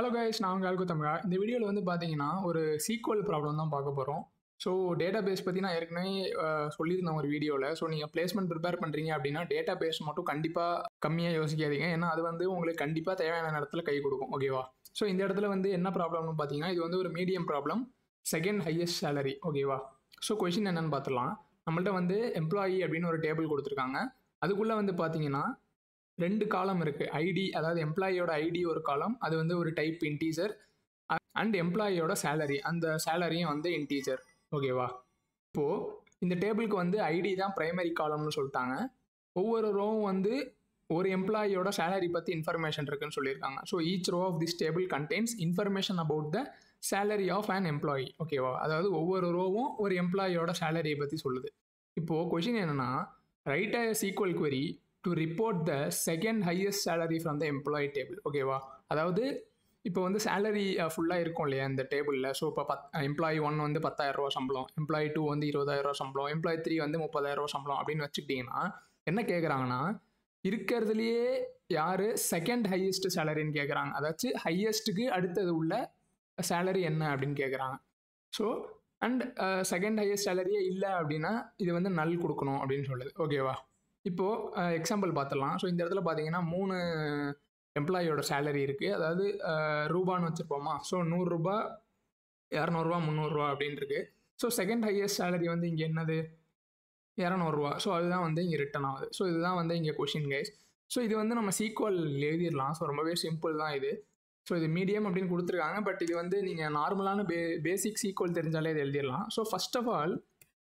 hello guys நான் உங்கள் ஆல்கு தமிழா இந்த வீடியோவில் வந்து பார்த்தீங்கன்னா ஒரு சீக்வல் ப்ராப்ளம் தான் பார்க்க போகிறோம் ஸோ டேட்டா பேஸ் பற்றி நான் ஏற்கனவே அஹ், சொல்லியிருந்தேன் ஒரு வீடியோவில் ஸோ நீங்கள் பிளேஸ்மெண்ட் ப்ரிப்பேர் பண்ணுறீங்க அப்படின்னா டேட்டா பேஸ் மட்டும் கண்டிப்பாக கம்மியாக யோசிக்காதீங்க ஏன்னா அது வந்து உங்களுக்கு கண்டிப்பாக தேவையான நேரத்தில் கை கொடுக்கும் ஓகேவா ஸோ இந்த இடத்துல வந்து என்ன ப்ராப்ளம்னு பார்த்தீங்கன்னா இது வந்து ஒரு medium problem second highest salary ஓகேவா ஸோ கொஷின் என்னன்னு பார்த்துடலாம் நம்மள்ட்ட வந்து எம்ப்ளாயி அப்படின்னு ஒரு டேபிள் கொடுத்துருக்காங்க அதுக்குள்ளே வந்து பார்த்தீங்கன்னா ரெண்டு காலம் இருக்குது ஐடி அதாவது எம்ப்ளாயியோட ஐடி ஒரு காலம் அது வந்து ஒரு டைப் இன்டீஜர் அண்ட் எம்ப்ளாயியோட சேலரி அந்த சேலரியும் வந்து இன்டீஜர் ஓகேவா இப்போது இந்த டேபிளுக்கு வந்து ஐடி தான் பிரைமரி காலம்னு சொல்லிட்டாங்க ஒவ்வொரு ரோவும் வந்து ஒரு எம்ப்ளாயியோட சேலரி பற்றி இன்ஃபர்மேஷன் இருக்குன்னு சொல்லியிருக்காங்க so each row of this table contains information about the salary of an employee ஓகேவா அதாவது ஒவ்வொரு ரோவும் ஒரு எம்ப்ளாயியோட சேலரியை பற்றி சொல்லுது இப்போது கொஷின் என்னென்னா write a SQL query to report the second highest salary from the employee table ஓகேவா அதாவது இப்போ வந்து சேலரி ஃபுல்லாக இருக்கும் இல்லையா இந்த டேபிளில் ஸோ இப்போ பத் எம்ப்ளாயி ஒன் வந்து பத்தாயிரரூவா சம்பளம் எம்ப்ளாயி டூ வந்து இருபதாயிரரூவா சம்பளம் எம்ப்ளாயி த்ரீ வந்து முப்பதாயிரரூவா சம்பளம் அப்படின்னு வச்சுக்கிட்டிங்கன்னா என்ன கேட்குறாங்கன்னா இருக்கிறதுலையே யார் செகண்ட் ஹையஸ்ட் சேலரின்னு கேட்குறாங்க அதாச்சும் ஹையஸ்ட்டுக்கு அடுத்தது உள்ள சேலரி என்ன அப்படின்னு கேட்குறாங்க ஸோ அண்ட் செகண்ட் ஹையஸ்ட் சேலரியே இல்லை அப்படின்னா இது வந்து நல் கொடுக்கணும் அப்படின்னு சொல்லுது ஓகேவா இப்போது எக்ஸாம்பிள் பார்த்துடலாம் ஸோ இந்த இடத்துல பார்த்தீங்கன்னா மூணு எம்ப்ளாயியோட சேலரி இருக்குது அதாவது அஹ், ரூபான்னு வச்சுருப்போமா ஸோ நூறுரூபா இரநூறுவா முந்நூறுரூவா அப்படின்னு இருக்கு ஸோ செகண்ட் ஹையஸ்ட் சேலரி வந்து இங்கே என்னது இரநூறுவா ஸோ அதுதான் வந்து இங்கே ரிட்டன் ஆகுது ஸோ இதுதான் வந்து இங்கே கொஷின் கைஸ் ஸோ இது வந்து நம்ம சீக்வல் எழுதிடலாம் ஸோ ரொம்பவே சிம்பிள் தான் இது ஸோ இது மீடியம் அப்படின்னு கொடுத்துருக்காங்க பட் இது வந்து நீங்கள் நார்மலான பே பேசிக் சீக்வல் தெரிஞ்சாலே இது எழுதிடலாம் ஸோ ஃபர்ஸ்ட் ஆஃப் ஆல்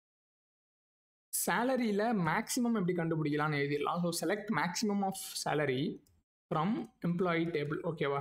சேலரியில் மேக்ஸிமம் எப்படி கண்டுபிடிக்கலாம்னு எழுதிடலாம் so select maximum of salary from employee table ஓகேவா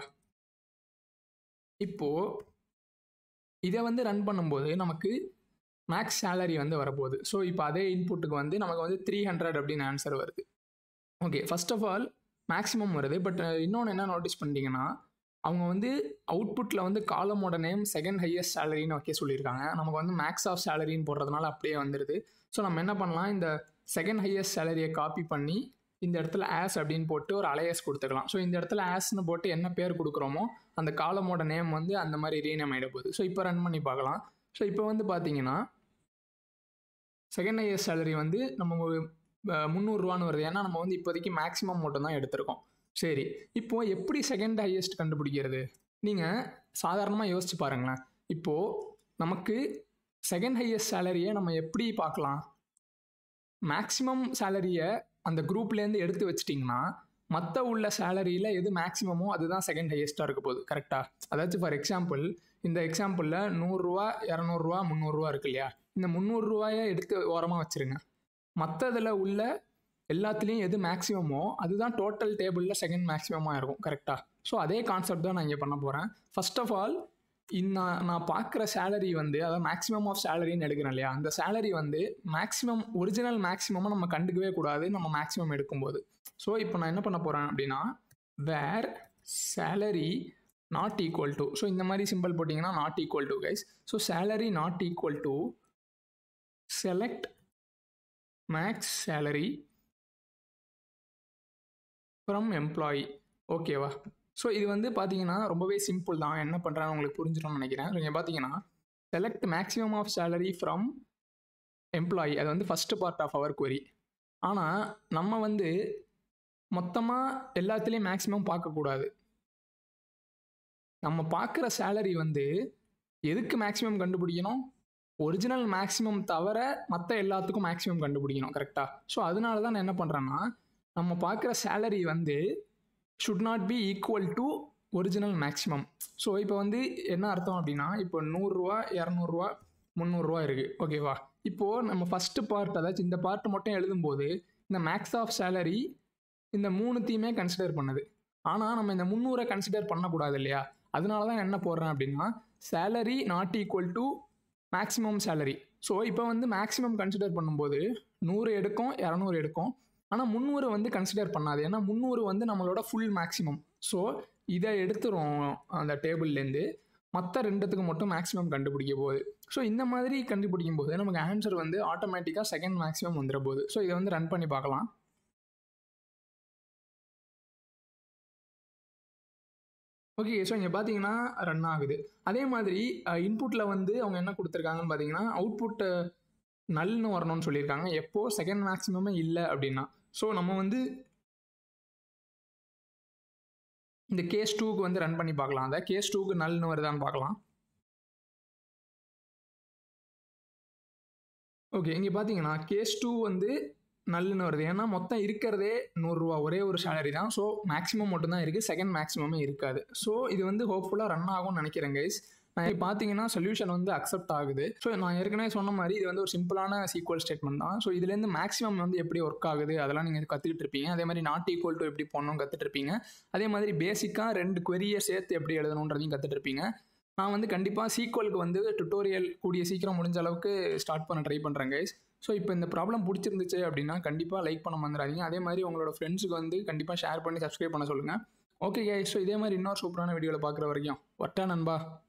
இப்போது இதை வந்து ரன் பண்ணும்போது நமக்கு மேக்ஸ் சேலரி வந்து வரப்போகுது ஸோ இப்போ அதே இன்புட்டுக்கு வந்து நமக்கு வந்து த்ரீ ஹண்ட்ரட் அப்படின்னு ஆன்சர் வருது okay first of all maximum வருது பட் இன்னொன்று என்ன நோட்டீஸ் பண்ணிட்டீங்கன்னா அவங்க வந்து அவுட்புட்டில் வந்து காலமோட நேம் செகண்ட் ஹையஸ்ட் சேலரின்னு வைக்க சொல்லியிருக்காங்க நமக்கு வந்து மேக்ஸ் ஆஃப் சேலரின்னு போடுறதுனால அப்படியே வந்துடுது ஸோ நம்ம என்ன பண்ணலாம் இந்த செகண்ட் ஹையஸ்ட் சேலரியை காப்பி பண்ணி இந்த இடத்துல ஆஸ் அப்படின்னு போட்டு ஒரு அலையஸ் கொடுத்துக்கலாம் ஸோ இந்த இடத்துல ஆஸ்னு போட்டு என்ன பேர் கொடுக்குறோமோ அந்த காலமோட நேம் வந்து அந்த மாதிரி ரீநேம் ஆகிட போகுது ஸோ இப்போ ரன் பண்ணி பார்க்கலாம் ஸோ இப்போ வந்து பார்த்தீங்கன்னா செகண்ட் ஹையஸ்ட் சேலரி வந்து நம்ம ஒரு, அஹ், முந்நூறுரூவான்னு வருது ஏன்னா நம்ம வந்து இப்போதைக்கு மேக்ஸிமம் மட்டும் தான் எடுத்திருக்கோம் சரி இப்போ எப்படி செகண்ட் ஹையஸ்ட் கண்டுபிடிக்கிறது நீங்கள் சாதாரணமாக யோசிச்சு பாருங்களேன் இப்போது நமக்கு செகண்ட் ஹையஸ்ட் சேலரியை நம்ம எப்படி பார்க்கலாம் மேக்ஸிமம் சேலரியை அந்த குரூப்லேருந்து எடுத்து வச்சிட்டிங்கன்னா மற்ற உள்ள சேலரியில் எது மேக்ஸிமமோ அதுதான் செகண்ட் ஹையஸ்ட்டாக இருக்க போகுது கரெக்டாக அதாச்சும் ஃபார் எக்ஸாம்பிள் இந்த எக்ஸாம்பிளில் நூறுரூவா இரநூறுவா முந்நூறுரூவா இருக்கு இல்லையா இந்த முந்நூறுரூவாயை எடுத்து ஓரமாக வச்சுருங்க மற்றதில் உள்ள எல்லாத்துலேயும் எது மேக்ஸிமமோ அதுதான் டோட்டல் டேபிளில் செகண்ட் மேக்ஸிமமாக இருக்கும் கரெக்டாக ஸோ அதே கான்செப்ட் தான் நான் இங்கே பண்ண போகிறேன் ஃபர்ஸ்ட் ஆஃப் ஆல் நான் நான் பார்க்குற சேலரி வந்து அதாவது மேக்ஸிமம் ஆஃப் சேலரின்னு எடுக்கிறேன் இல்லையா அந்த சேலரி வந்து மேக்ஸிமம் ஒரிஜினல் மேக்ஸிமமாக நம்ம கண்டுக்கவே கூடாது நம்ம மேக்ஸிமம் எடுக்கும்போது ஸோ இப்போ நான் என்ன பண்ண போகிறேன் அப்படின்னா where salary not equal to so இந்த மாதிரி சிம்பிள் போட்டிங்கன்னா not equal to guys so salary not equal to select max salary from employee ஓகேவா ஸோ இது வந்து பார்த்தீங்கன்னா ரொம்பவே சிம்பிள் தான் என்ன பண்ணுறான்னு உங்களுக்கு புரிஞ்சிடும்னு நினைக்கிறேன் நீங்கள் பார்த்தீங்கன்னா select maximum of salary from employee அது வந்து first part of our query ஆனால் நம்ம வந்து மொத்தமாக எல்லாத்துலேயும் மேக்ஸிமம் பார்க்கக்கூடாது நம்ம பார்க்குற சேலரி வந்து எதுக்கு மேக்ஸிமம் கண்டுபிடிக்கணும் ஒரிஜினல் மேக்ஸிமம் தவிர மற்ற எல்லாத்துக்கும் மேக்ஸிமம் கண்டுபிடிக்கணும் கரெக்டாக ஸோ அதனால தான் நான் என்ன பண்ணுறேன்னா நம்ம பார்க்குற சேலரி வந்து should not be equal to original maximum so இப்போ வந்து என்ன அர்த்தம் அப்படின்னா இப்போ நூறுரூவா இரநூறுவா முந்நூறுரூவா இருக்குது ஓகேவா இப்போது நம்ம ஃபஸ்ட்டு பார்ட் அதாச்சும் இந்த பார்ட் மட்டும் எழுதும்போது இந்த மேக்ஸ் ஆஃப் சேலரி இந்த மூணுத்தையுமே கன்சிடர் பண்ணுது ஆனால் நம்ம இந்த முந்நூறை கன்சிடர் பண்ணக்கூடாது இல்லையா அதனால தான் என்ன போடுறேன் அப்படின்னா salary not equal to maximum salary so இப்போ வந்து மேக்ஸிமம் கன்சிடர் பண்ணும்போது நூறு எடுக்கும் இரநூறு எடுக்கும் ஆனால் முந்நூறு வந்து கன்சிடர் பண்ணாது ஏன்னா முந்நூறு வந்து நம்மளோட ஃபுல் மேக்ஸிமம் ஸோ இதை எடுத்துரும் அந்த டேபிள்லேருந்து மற்ற ரெண்டுத்துக்கு மட்டும் மேக்ஸிமம் கண்டுபிடிக்க போகுது ஸோ இந்த மாதிரி கண்டுபிடிக்கும் போது நமக்கு ஆன்சர் வந்து ஆட்டோமேட்டிக்காக செகண்ட் மேக்ஸிமம் வந்துட போகுது ஸோ இதை வந்து ரன் பண்ணி பார்க்கலாம் ஓகே ஸோ இங்கே பார்த்தீங்கன்னா ரன் ஆகுது அதே மாதிரி இன்புட்டில் வந்து அவங்க என்ன கொடுத்துருக்காங்கன்னு பார்த்தீங்கன்னா அவுட்புட் நல்னு வரணும்னு சொல்லியிருக்காங்க எப்போ செகண்ட் மேக்ஸிமமே இல்லை அப்படின்னா ஸோ நம்ம வந்து இந்த கேஸ் டூக்கு வந்து ரன் பண்ணி பார்க்கலாம் அதை கேஸ் டூக்கு நல்னு வருதான்னு பார்க்கலாம் ஓகே இங்கே பார்த்தீங்கன்னா கேஸ் டூ வந்து நல்லுன்னு வருது ஏன்னா மொத்தம் இருக்கிறதே நூறுரூவா ஒரே ஒரு சேலரி தான் ஸோ மேக்ஸிமம் மட்டும்தான் இருக்குது செகண்ட் மேக்ஸிமமே இருக்காது ஸோ இது வந்து ஹோப்ஃபுல்லாக ரன் ஆகும்னு நினைக்கிறேன் கைஸ் நான் இப்போ பார்த்தீங்கன்னா சொல்யூஷன் வந்து அக்செப்ட் ஆகுது ஸோ நான் ஏற்கனவே சொன்ன மாதிரி இது வந்து ஒரு சிம்பிளான சீக்வல் ஸ்டேட்மெண்ட் தான் ஸோ இதுலேருந்து மேக்ஸிமம் வந்து எப்படி ஒர்க் ஆகுது அதெல்லாம் நீங்கள் கற்றுக்கிட்டு இருப்பீங்க அதே மாதிரி நாட் ஈக்குவல் டு எப்படி போடணும் கற்றுட்டு இருப்பீங்க அதே மாதிரி பேசிக்காக ரெண்டு query-ய சேர்த்து எப்படி எழுதணுன்றதையும் கற்றுட்டு இருப்பீங்க நான் வந்து கண்டிப்பாக சீக்வலுக்கு வந்து டுட்டோரியல் கூடிய சீக்கிரம் முடிஞ்ச அளவுக்கு ஸ்டார்ட் பண்ண ட்ரை பண்ணுறேன் கைஸ் ஸோ இப்போ இந்த ப்ராப்ளம் பிடிச்சிருந்துச்சு அப்படின்னா கண்டிப்பாக லைக் பண்ண மறந்துடாதீங்க அதே மாதிரி உங்களோட ஃப்ரெண்ட்ஸுக்கு வந்து கண்டிப்பாக ஷேர் பண்ணி சப்ஸ்கிரைப் பண்ண சொல்லுங்கள் ஓகே கைஸ் ஸோ இதே மாதிரி இன்னொரு சூப்பரான வீடியோவில் பார்க்குற வரைக்கும் வட்டா நண்பா